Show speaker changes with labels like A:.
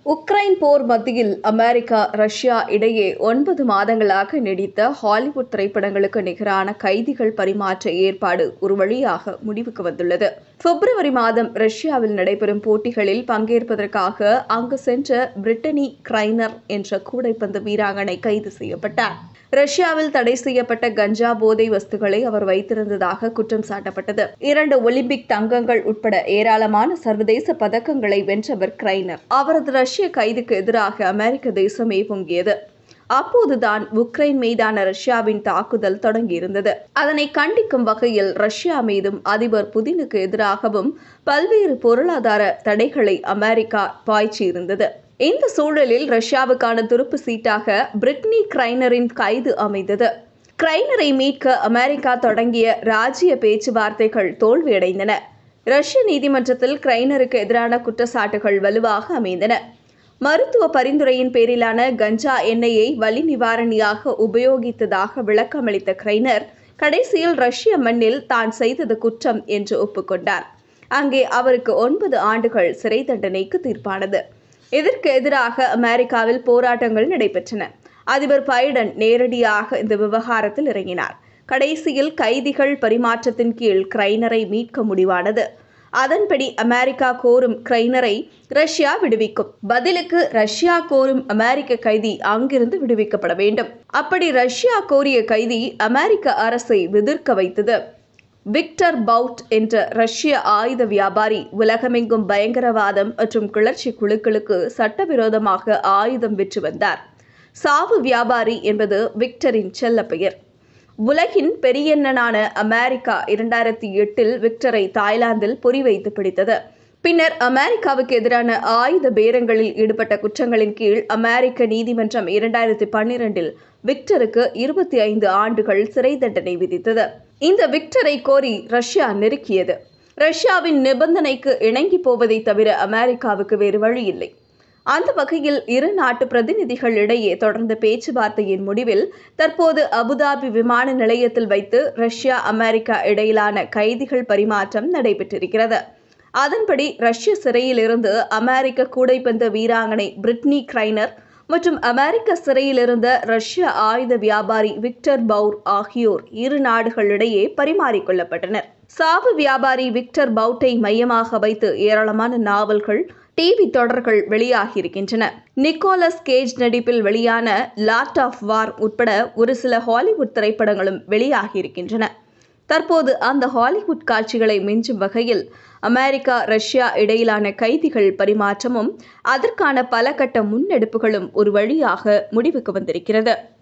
A: Ukraine போர் மத்தியில் America Russia இடையே ஒன்பது மாதங்களாக நீடித்த ஹாலிவுட் திரைப்படங்களுக்கு நிகரான கைதிகள் பரிமாற்ற ஏற்பாடு ஒரு வழியாக முடிவுக்கு வந்துள்ளது பிப்ரவரி மாதம் ரஷ்யாவில் நடைபெறும் போட்டிகளில் பங்கேற்பதற்காக அங்கு சென்ற பிரிட்டனி கிரைனர் என்ற கூடைப்பந்து வீராங்கனை கைது செய்யப்பட்டார் ரஷ்யாவில் தடை செய்யப்பட்ட கஞ்சா போதை வஸ்துகளை அவர் வைத்திருந்ததாக குற்றம் சாட்டப்பட்டது இரண்டு ஒலிம்பிக் தங்கங்கள் உட்பட ஏராளமான சர்வதேச பதக்கங்களை வென்றவர் கிரைனர் அவரது ரஷ்ய கைதுக்கு எதிராக அமெரிக்க தேசமே பொங்கியது அப்போதுதான் உக்ரைன் மீதான ரஷ்யாவின் தாக்குதல் தொடங்கியிருந்தது அதனை கண்டிக்கும் வகையில் ரஷ்யா மீதும் அதிபர் புதினுக்கு எதிராகவும் பல்வேறு பொருளாதார தடைகளை அமெரிக்கா பாய்ச்சியிருந்தது இந்த சூழலில் ரஷ்யாவுக்கான துருப்பு சீட்டாக பிரிட்னி கிரைனரின் கைது அமைந்தது கிரைனரை மீட்க அமெரிக்கா தொடங்கிய ராஜ்ய பேச்சுவார்த்தைகள் தோல்வியடைந்தன ரஷ்ய நீதிமன்றத்தில் கிரைனருக்கு எதிரான குற்றச்சாட்டுகள் வலுவாக அமைந்தன மருத்துவ பரிந்துரையின் பேரிலான கஞ்சா எண்ணெயை வலி நிவாரணியாக உபயோகித்ததாக விளக்கமளித்த கிரைனர் கடைசியில் ரஷ்ய மண்ணில் தான் செய்தது குற்றம் என்று ஒப்புக்கொண்டார் அங்கே அவருக்கு ஒன்பது ஆண்டுகள் சிறை தண்டனைக்கு தீர்ப்பானது இதற்கு எதிராக அமெரிக்காவில் போராட்டங்கள் நடைபெற்றன அதிபர் பைடன் நேரடியாக இந்த விவகாரத்தில் இறங்கினார் கடைசியில் கைதிகள் பரிமாற்றத்தின் கீழ் கிரைனரை மீட்க முடிவானது அதன்படி அமெரிக்கா கோரும் கிரைனரை ரஷ்யா விடுவிக்கும் பதிலுக்கு ரஷ்யா கோரும் அமெரிக்க கைதி அங்கிருந்து விடுவிக்கப்பட வேண்டும் அப்படி ரஷ்யா கோரிய கைதி அமெரிக்க அரசை எதிர்க்க வைத்தது விக்டர் பவுட் என்ற ரஷ்ய ஆயுத வியாபாரி உலகமெங்கும் பயங்கரவாதம் மற்றும் கிளர்ச்சி குழுக்களுக்கு சட்டவிரோதமாக ஆயுதம் விற்று வந்தார் சாவு வியாபாரி என்பது விக்டரின் செல்ல பெயர் உலகின் பெரியண்ணனான அமெரிக்கா இரண்டாயிரத்தி எட்டில் விக்டரை தாய்லாந்தில் பொறிவைத்து பிடித்தது பின்னர் அமெரிக்காவுக்கு எதிரான ஆயுத பேரங்களில் ஈடுபட்ட குற்றங்களின் கீழ் அமெரிக்க நீதிமன்றம் இரண்டாயிரத்தி பன்னிரண்டில் விக்டருக்கு இருபத்தி ஐந்து ஆண்டுகள் சிறை தண்டனை விதித்தது இந்த விக்டரை கோரி ரஷ்யா நெருக்கியது ரஷ்யாவின் நிபந்தனைக்கு இணங்கி போவதை தவிர அமெரிக்காவுக்கு வேறு வழி இல்லை அந்த வகையில் இரு நாட்டு பிரதிநிதிகள் இடையே தொடர்ந்த பேச்சுவார்த்தையின் முடிவில் தற்போது அபுதாபி விமான நிலையத்தில் வைத்து ரஷ்யா அமெரிக்கா இடையிலான கைதிகள் பரிமாற்றம் நடைபெற்றிருக்கிறது அதன்படி ரஷ்ய சிறையில் இருந்து அமெரிக்க கூடைப்பந்து வீராங்கனை பிரிட்னி கிரைனர் மற்றும் அமெரிக்க சிறையில் இருந்த ரஷ்ய ஆயுத வியாபாரி விக்டர் பவுர் ஆகியோர் இரு நாடுகளிடையே பரிமாறிக்கொள்ளப்பட்டனர் சாவு வியாபாரி விக்டர் பவுட்டை மையமாக வைத்து ஏராளமான நாவல்கள் டிவி தொடர்கள் வெளியாகியிருக்கின்றன நிக்கோலஸ் கேஜ் நடிப்பில் வெளியான லாட் ஆஃப் வார் உட்பட ஒரு சில ஹாலிவுட் திரைப்படங்களும் வெளியாகியிருக்கின்றன தற்போது அந்த ஹாலிவுட் காட்சிகளை மிஞ்சும் வகையில் அமெரிக்கா ரஷ்யா இடையிலான கைதிகள் பரிமாற்றமும் அதற்கான பல கட்ட முன்னெடுப்புகளும் ஒரு வழியாக முடிவுக்கு வந்திருக்கிறது